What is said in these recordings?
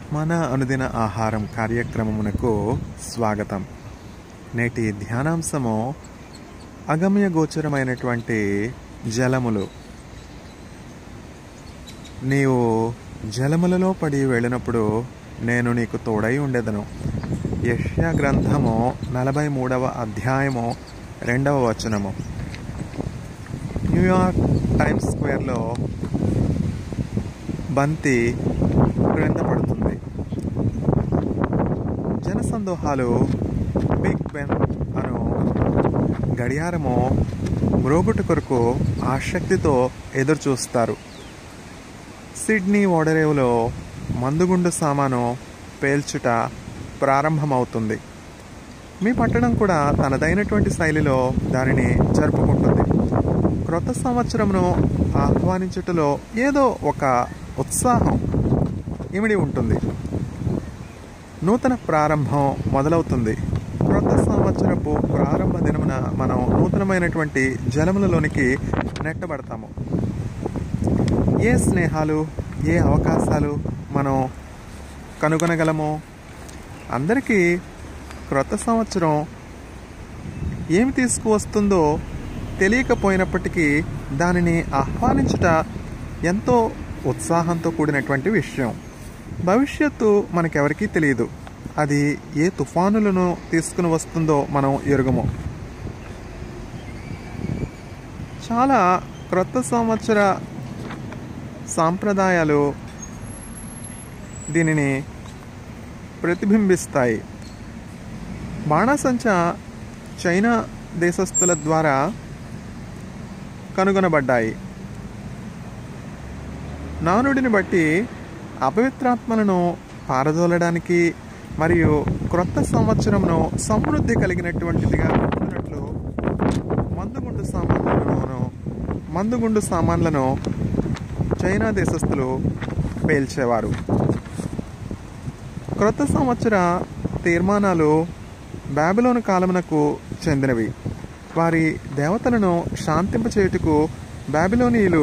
మన అనుదిన ఆహారం కార్యక్రమమునకు స్వాగతం నేటి ధ్యానాంశము అగమ్య గోచరమైనటువంటి జలములు నీవు జలములలో పడి వెళ్ళినప్పుడు నేను నీకు తోడై ఉండేదను యష్యా గ్రంథము నలభై మూడవ అధ్యాయము రెండవ వచనము న్యూయార్క్ టైమ్స్ స్క్వేర్లో బంతి క్రింద పడుతుంది జనసందోహాలు బిగ్ బెన్ అను గడియారము మ్రోగుట కొరకు ఆసక్తితో ఎదురు చూస్తారు సిడ్నీ ఓడరేవులో మందుగుండు సామాను పేల్చుట ప్రారంభమవుతుంది మీ పట్టణం కూడా తనదైనటువంటి శైలిలో దానిని జరుపుకుంటుంది క్రొత్త సంవత్సరంను ఆహ్వానించుటలో ఏదో ఒక ఉత్సాహం ఇమిడి ఉంటుంది నూతన ప్రారంభం మొదలవుతుంది క్రొత్త సంవత్సరపు ప్రారంభ దినమున మనం నూతనమైనటువంటి జలములలోనికి నెట్టబడతాము ఏ స్నేహాలు ఏ అవకాశాలు మనం కనుగొనగలమో అందరికీ క్రొత్త సంవత్సరం ఏమి తీసుకువస్తుందో తెలియకపోయినప్పటికీ దానిని ఆహ్వానించుట ఎంతో ఉత్సాహంతో కూడినటువంటి విషయం భవిష్యత్తు మనకెవరికీ తెలియదు అది ఏ తుఫానులను తీసుకుని వస్తుందో మనం ఎరుగము చాలా క్రొత్త సంవత్సర సాంప్రదాయాలు దీనిని ప్రతిబింబిస్తాయి బాణాసంచ చైనా దేశస్థుల ద్వారా కనుగొనబడ్డాయి నానుడిని బట్టి అపవిత్రాత్మలను పారదోలడానికి మరియు క్రొత్త సంవత్సరంను సమృద్ధి కలిగినటువంటిదిగా ఉంటున్నట్లు మందుగుండు సామాన్లను మందుగుండు సామాన్లను చైనా దేశస్థులు పేల్చేవారు క్రొత్త సంవత్సర తీర్మానాలు బాబిలోను కాలమునకు చెందినవి వారి దేవతలను శాంతింపచేయుటకు బాబిలోనీయులు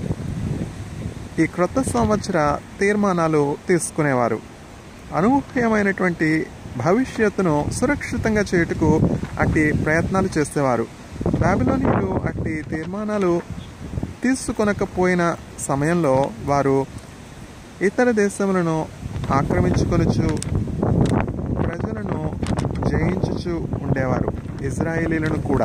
ఈ క్రొత్త సంవత్సర తీర్మానాలు తీసుకునేవారు అనూహ్యమైనటువంటి భవిష్యత్తును సురక్షితంగా చేయుటకు అట్టి ప్రయత్నాలు చేసేవారు బాబిలోనీయులు అట్టి తీర్మానాలు తీసుకొనకపోయిన సమయంలో వారు ఇతర దేశములను ఆక్రమించుకొనుచు ప్రజలను జయించుచు ఉండేవారు ఇజ్రాయేలీలను కూడా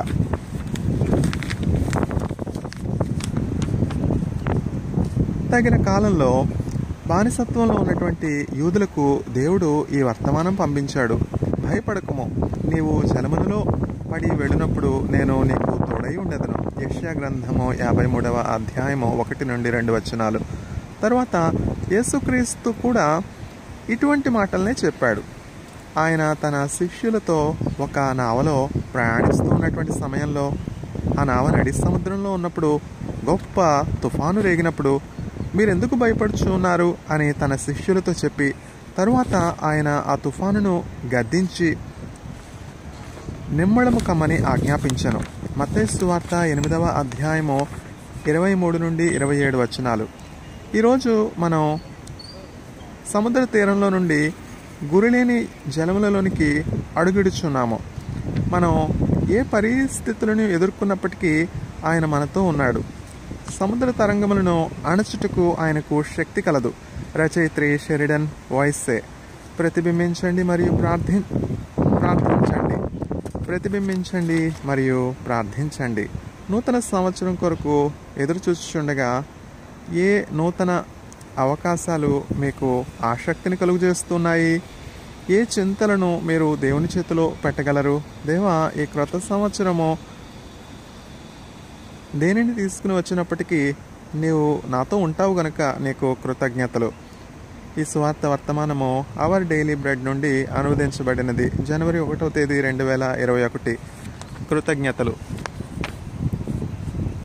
తగిన కాలంలో బానిసత్వంలో ఉన్నటువంటి యూదులకు దేవుడు ఈ వర్తమానం పంపించాడు భయపడకము నీవు జలములలో పడి వెళ్ళినప్పుడు నేను నీకు తోడై ఉండేదను యష్యా గ్రంథము యాభై మూడవ అధ్యాయము ఒకటి నుండి రెండు వచనాలు తర్వాత యేసుక్రీస్తు కూడా ఇటువంటి మాటలనే చెప్పాడు ఆయన తన శిష్యులతో ఒక నావలో ప్రయాణిస్తూ ఉన్నటువంటి సమయంలో ఆ నావ నడి సముద్రంలో ఉన్నప్పుడు గొప్ప తుఫాను రేగినప్పుడు మీరెందుకు భయపడుచున్నారు అని తన శిష్యులతో చెప్పి తరువాత ఆయన ఆ తుఫానును గద్దించి నిమ్మడము కమ్మని ఆజ్ఞాపించను మత్తైసు వార్త ఎనిమిదవ అధ్యాయము ఇరవై మూడు నుండి ఇరవై ఏడు వచనాలు ఈరోజు మనం సముద్ర తీరంలో నుండి గురిలేని జలములలోనికి అడుగుడుచున్నాము మనం ఏ పరిస్థితులను ఎదుర్కొన్నప్పటికీ ఆయన మనతో ఉన్నాడు సముద్ర తరంగములను అణచుటకు ఆయనకు శక్తి కలదు రచయిత్రి షెరిడన్ వాయిస్సే ప్రతిబింబించండి మరియు ప్రార్థి ప్రార్థించండి ప్రతిబింబించండి మరియు ప్రార్థించండి నూతన సంవత్సరం కొరకు ఎదురు చూచుచుండగా ఏ నూతన అవకాశాలు మీకు ఆసక్తిని కలుగు చేస్తున్నాయి ఏ చింతలను మీరు దేవుని చేతిలో పెట్టగలరు దేవా ఈ క్రొత్త సంవత్సరము దేనిని తీసుకుని వచ్చినప్పటికీ నీవు నాతో ఉంటావు గనక నీకు కృతజ్ఞతలు ఈ స్వార్థ వర్తమానము అవర్ డైలీ బ్రెడ్ నుండి అనువదించబడినది జనవరి ఒకటో తేదీ రెండు వేల ఇరవై ఒకటి కృతజ్ఞతలు